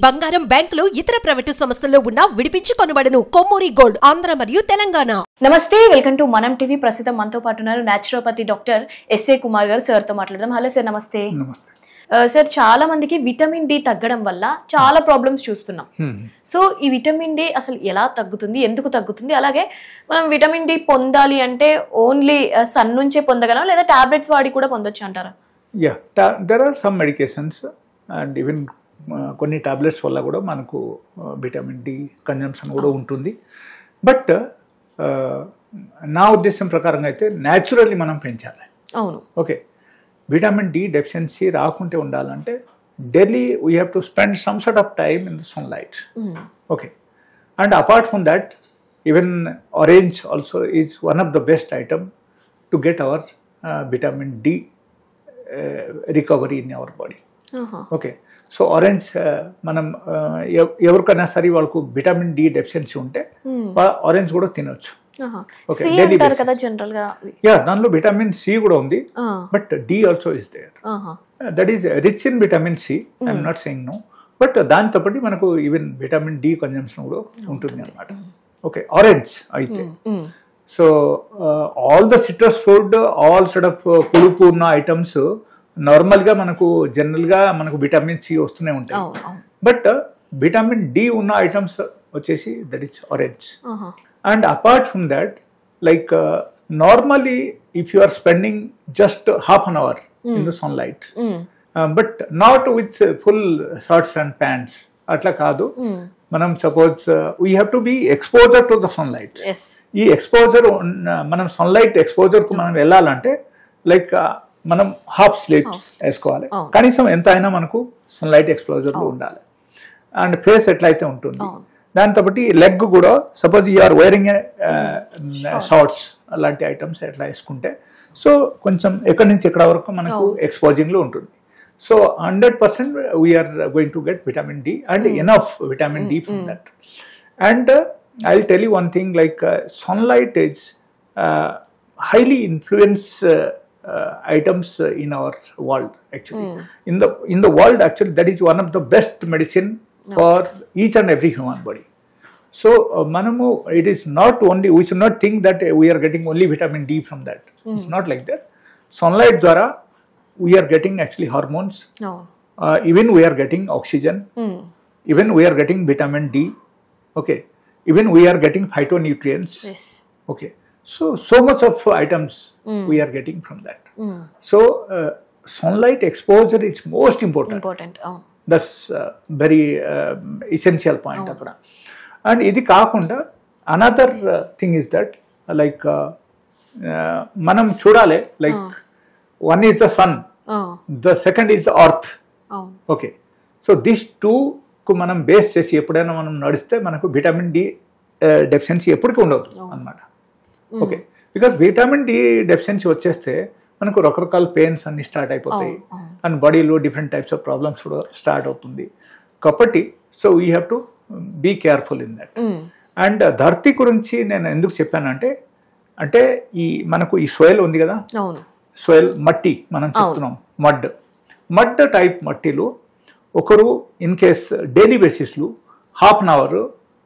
బంగారం బ్యాంకులు ఇతర ప్రైవేటు సంస్థల్లో ఉన్న విడిపించి కొనబడను కొమ్మూరి గోల్డ్ ఆంధ్ర మరియు తెలంగాణ నమస్తే వెల్కమ్ టు మనం టీవీ ప్రస్తుతం మనతో పాటు ఉన్నారు న్యాచురోపతి డాక్టర్ ఎస్ఏ కుమార్ గారు సార్తో మాట్లాడదాం హలో సార్ నమస్తే నమస్తే ఆ, సార్ చాలా మందికి విటమిన్ డి తగ్గడం వల్ల చాలా ప్రాబ్లమ్స్ చూస్తున్నాం సో ఈ విటమిన్ డి అసలు ఎలా తగ్గుతుంది ఎందుకు తగ్గుతుంది అలాగే మనం విటమిన్ డి పొందాలి అంటే ఓన్లీ సన్ నుంచే పొందగలం లేదా టాబ్లెట్స్ వాడి కూడా పొందొచ్చు అంటారా yeah there are some medications and even కొన్ని టాబ్లెట్స్ వల్ల కూడా మనకు విటమిన్ డి కన్జంప్షన్ కూడా ఉంటుంది బట్ నా ఉద్దేశం ప్రకారంగా అయితే న్యాచురల్లీ మనం పెంచాలి అవును ఓకే విటమిన్ డి డెఫిషియన్సీ రాకుంటే ఉండాలంటే daily we have to spend some sort of time in the sunlight Okay. And apart from that, even orange also is one of the best item to get our uh, vitamin D uh, recovery in our body. Okay so orange మనం uh, ఎవ- ఎవరికైనా సరే వాళ్ళకు vitamin D deficiency ఉంటే orange కూడా తినొచ్చు Okay, C daily అంటారు basis. కదా జనరల్ గా యా దానిలో విటమిన్ సి కూడా ఉంది ఆ, but D also is there ఆహా. That is rich in vitamin C I'm not saying no but దాంతో పాటు మనకు ఈవెన్ విటమిన్ డి కన్జంప్షన్ కూడా ఉంటుంది అనమాట ఓకే ఆరెంజ్ అయితే um, so all the citrus food all side of పులుపు ఉన్న ఐటమ్స్ నార్మల్గా మనకు జనరల్గా మనకు విటమిన్ సి వస్తూనే ఉంటాయి అవును అవును బట్ విటమిన్ డి ఉన్న ఐటమ్స్ వచ్చేసి దట్ ఈస్ ఆరెంజ్ ఆహా. and apart from that like uh, normally if you are spending just half an hour in the sunlight um, uh, but not with uh, full shirts and pants అట్లా కాదు మనం suppose we have to be exposure to the sunlight yes ఈ exposure మనం sunlight exposure కు మనం వెళ్ళాలంటే like మనం half sleeves వేసుకోవాలి అవును. కనీసం ఎంత అయినా మనకు సన్లైట్ ఎక్స్పోజర్ లో ఉండాలి అండ్ ఫేస్ ఎట్లయితే ఉంటుంది అవును. దాంతో బట్టి లెగ్ కూడా సపోజ్ యూఆర్ వేరింగ్ షార్ట్స్ అలాంటి ఐటమ్స్ ఎట్లా వేసుకుంటే సో కొంచెం ఎక్కడి నుంచి ఎక్కడ వరకు మనకు ఎక్స్పోజింగ్ లో ఉంటుంది so hundred percent we are going to get vitamin D and enough vitamin D from that and I will tell you one thing like sunlight is highly influence uh, uh, items uh, in our world actually in the in the world actually that is one of the best medicine for each and every human body so uh, manamu it is not only we should not think that uh, we are getting only vitamin d from that it's not like that sunlight dwara we are getting actually hormones అవును uh, even we are getting oxygen um, even we are getting vitamin d okay even we are getting phytonutrients yes Okay. So, so much of items we are getting from that. Um, So, uh, sunlight exposure is most important. Important అవును That's uh, very uh, essential point అక్కడ and ఇది కాకుండా another thing is that like మనం చూడాలి like one is the sun ah, the second is the earth అవును okay so this కు మనం base చేసి ఎప్పుడైనా మనం నడిస్తే మనకు విటమిన్ డి డెఫిషియన్సీ ఎప్పటికీ ఉండదు అన్నమాట okay because vitamin D deficiency వచ్చేస్తే మనకు రకరకాల పెయిన్స్ అన్ని స్టార్ట్ అయిపోతాయి అండ్ బాడీలో డిఫరెంట్ టైప్స్ ఆఫ్ ప్రాబ్లమ్స్ కూడా స్టార్ట్ అవుతుంది కాబట్టి so we have to be careful in that um, and ధర్తి గురించి నేను ఎందుకు చెప్పానంటే అంటే ఈ మనకు ఈ సోయల్ ఉంది కదా అవును సోయిల్ మట్టి మనం చెప్తున్నాం మడ్ మడ్ టైప్ మట్టిలో ఒకరు ఇన్ కేస్ డైలీ బేసిస్లో హాఫ్ అన్ అవర్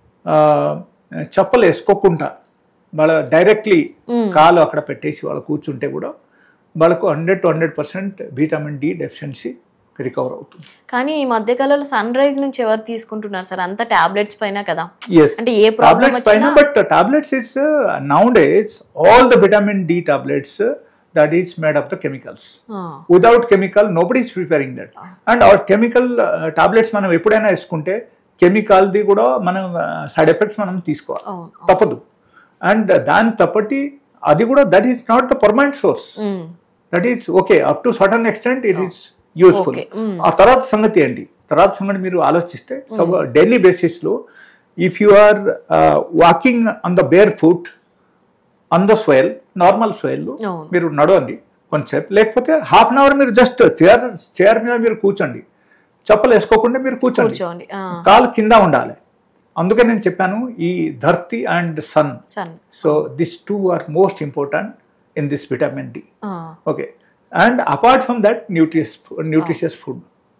చెప్పలు వేసుకోకుండా వాళ్ళ డైరెక్ట్లీ కాలు అక్కడ పెట్టేసి వాళ్ళు కూర్చుంటే కూడా వాళ్ళకు hundred to hundred percent vitamin D deficiency recover అవుతుంది కానీ ఈ మధ్య కాలంలో సన్ రైజ్ నుంచి ఎవరు తీసుకుంటున్నారు సార్ అంత టాబ్లెట్స్ పైన కదా ఎస్ అంటే ఏ ప్రాబ్లం టాబ్లెట్స్ పైన but tablets is nowadays all the vitamin D tablets that is made of the chemicals without chemical nobody is preparing that and ఆ chemical tablets మనం ఎప్పుడైనా వేసుకుంటే కెమికల్ది కూడా మనం సైడ్ ఎఫెక్ట్స్ మనం తీసుకోవాలి అవును తప్పదు అండ్ దాని తప్పటి అది కూడా that is not the permanent source that is okay up to certain extent it is useful Okay. Mm. ఆ తర్వాత సంగతి ఏంటి తర్వాత సంగతి మీరు ఆలోచిస్తే సో డైలీ బేసిస్ లో if you are walking on the bare foot on the soil normal soil అవును. మీరు నడవండి కొంచెంసేపు లేకపోతే హాఫ్ అన్ అవర్ మీరు జస్ట్ చైర్ చైర్ మీద మీరు కూర్చోండి చెప్పలు వేసుకోకుండా మీరు కూర్చోండి కూర్చోండి ఆ, కాలు కింద ఉండాలి అందుకే నేను చెప్పాను ఈ ధర్తి and sun sun so this two are most important in this vitamin D ah, okay and apart from that nutritious nutritious food మనం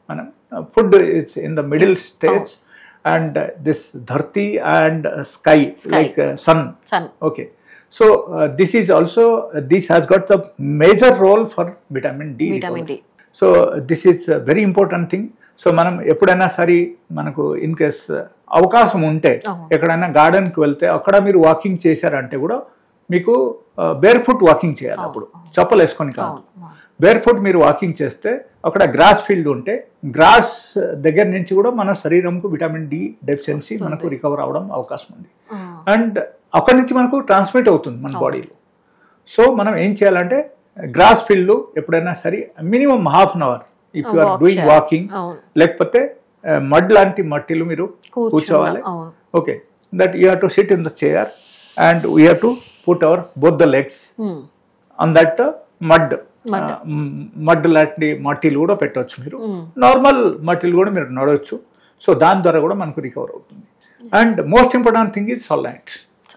food is in the middle stage and uh, this dharti and uh, sky, Sky. like uh, sun sun okay so uh, this is also uh, this has got the major role for vitamin d vitamin D recovery. So this is very important thing so మనం ఎప్పుడైనా సరే మనకు in case అవకాశం ఉంటే అవును. ఎక్కడైనా garden కి వెళ్తే అక్కడ మీరు వాకింగ్ చేశారంటే కూడా మీకు బేర్ ఫుట్ వాకింగ్ చేయాలి అప్పుడు చెప్పలు వేసుకొని కాదు బేర్ ఫుట్ మీరు వాకింగ్ చేస్తే అక్కడ గ్రాస్ ఫీల్డ్ ఉంటే గ్రాస్ దగ్గర నుంచి కూడా మన శరీరంకు విటమిన్ డి డెఫిషియన్సీ మనకు రికవర్ అవడం అవకాశం ఉంది అండ్ అక్కడి నుంచి మనకు ట్రాన్స్మిట్ అవుతుంది మన బాడీలో సో మనం ఏం చేయాలంటే గ్రాస్ ఫీల్డ్ ఎప్పుడైనా సరే minimum half an hour if you are Walk doing చేయాలి. వాకింగ్ అవును. లేకపోతే మడ్ లాంటి మట్టిలు మీరు కూర్చోవాలి. కూర్చోవాలి అవును. Okay that you have to sit in the chair and we have to put our both the legs on that mud mud లాంటి మట్టిలు కూడా పెట్టవచ్చు మీరు నార్మల్ మట్టిలు కూడా మీరు నడవచ్చు సో దాని ద్వారా కూడా మనకు రికవర్ అవుతుంది and most important thing is sunlight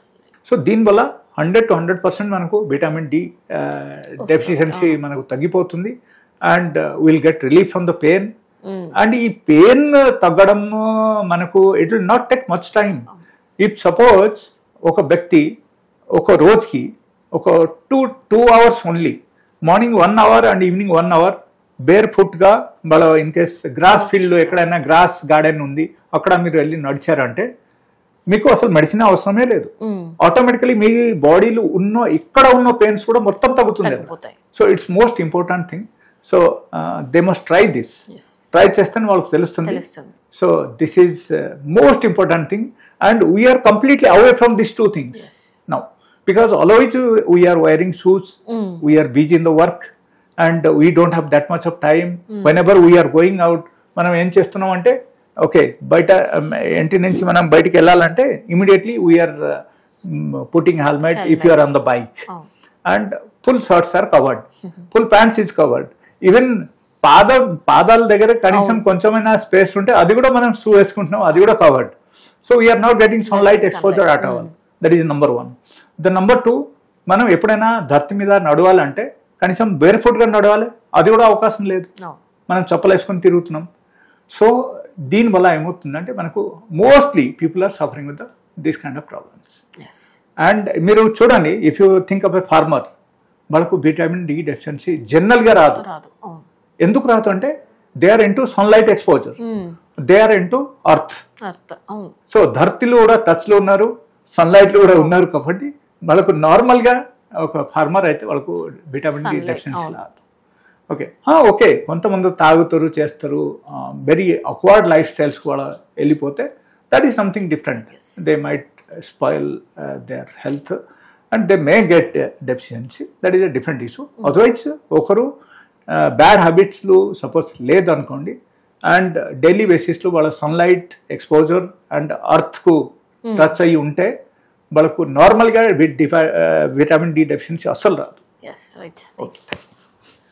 so దీనివల్ల హండ్రెడ్ టు హండ్రెడ్ పర్సెంట్ మనకు విటమిన్ డి డెఫిషియన్సీ మనకు తగ్గిపోతుంది and will get relief from the pain and ఈ పెయిన్ తగ్గడం మనకు it will not take much time if suppose ఒక వ్యక్తి ఒక రోజుకి ఒక two two hours only morning one hour and evening one hour bare ఫుట్గా వాళ్ళ ఇన్ కేస్ గ్రాస్ ఫీల్డ్ ఎక్కడైనా గ్రాస్ గార్డెన్ ఉంది అక్కడ మీరు వెళ్ళి నడిచారంటే మీకు అసలు మెడిసిన్ అవసరమే లేదు ఆటోమేటికలీ మీ బాడీలో ఉన్న ఇక్కడ ఉన్న పెయిన్స్ కూడా మొత్తం తగ్గుతుంది తగ్గిపోతాయి. So it's most important thing so they must try this yes try చేస్తే వాళ్ళకి తెలుస్తుంది తెలుస్తుంది so this is most important thing and we're completely away from this two things now because always we're wearing shoes we're busy in the work and we don't have that much of time whenever we're going out మనం ఏం చేస్తున్నాం అంటే okay బయట um, ఇంటి నుంచి మనం బయటికి వెళ్ళాలంటే immediately we're putting helmet if you are on the bike అవును. And full shirts are covered full pants is covered even పాద పాదాల దగ్గర కనీసం కొంచెమైనా స్పేస్ ఉంటే అది కూడా మనం షూ వేసుకుంటున్నాం అది కూడా covered so we're not getting sun light exposure at all that is number one the number two మనం ఎప్పుడైనా ధర్తి మీద నడవాలంటే కనీసం బేర్ గా నడవాలి అది కూడా అవకాశం లేదు అవును. మనం చెప్పలు వేసుకొని తిరుగుతున్నాం సో దీనివల్ల ఏమవుతుందంటే మనకు mostly people are suffering with these kind of problems yes and మీరు చూడండి if you think of a farmer వాళ్ళకు విటమిన్ డి డెఫిషియన్సీ జనరల్గా రాదు రాదు అవును ఎందుకు రాదు అంటే they are into sunlight exposure they are into earth అర్థం అవును సో ధర్తిలో కూడా టచ్లో ఉన్నారు సన్లైట్లో కూడా ఉన్నారు కాబట్టి వాళ్ళకు నార్మల్గా ఒక ఫార్మర్ అయితే వాళ్ళకు విటమిన్ డి Sunlight, డెఫిషియన్సీ అవును. రాదు ఓకే ఓకే కొంతమంది తాగుతారు చేస్తారు వెరీ అక్వర్డ్ లైఫ్ స్టైల్స్ కూడా వెళ్ళిపోతే that is something different they might spoil their health and they may get deficiency that is a different issue otherwise ఒకరు బ్యాడ్ హ్యాబిట్స్లు suppose లేదనుకోండి అండ్ డైలీ బేసిస్లో వాళ్ళ సన్లైట్ ఎక్స్పోజర్ అండ్ అర్త్కు touch అయ్యి ఉంటే వాళ్ళకు నార్మల్గా విటమిన్ డి డెఫిషియన్సీ అస్సలు రాదు ఎస్ రైట్ ఓకే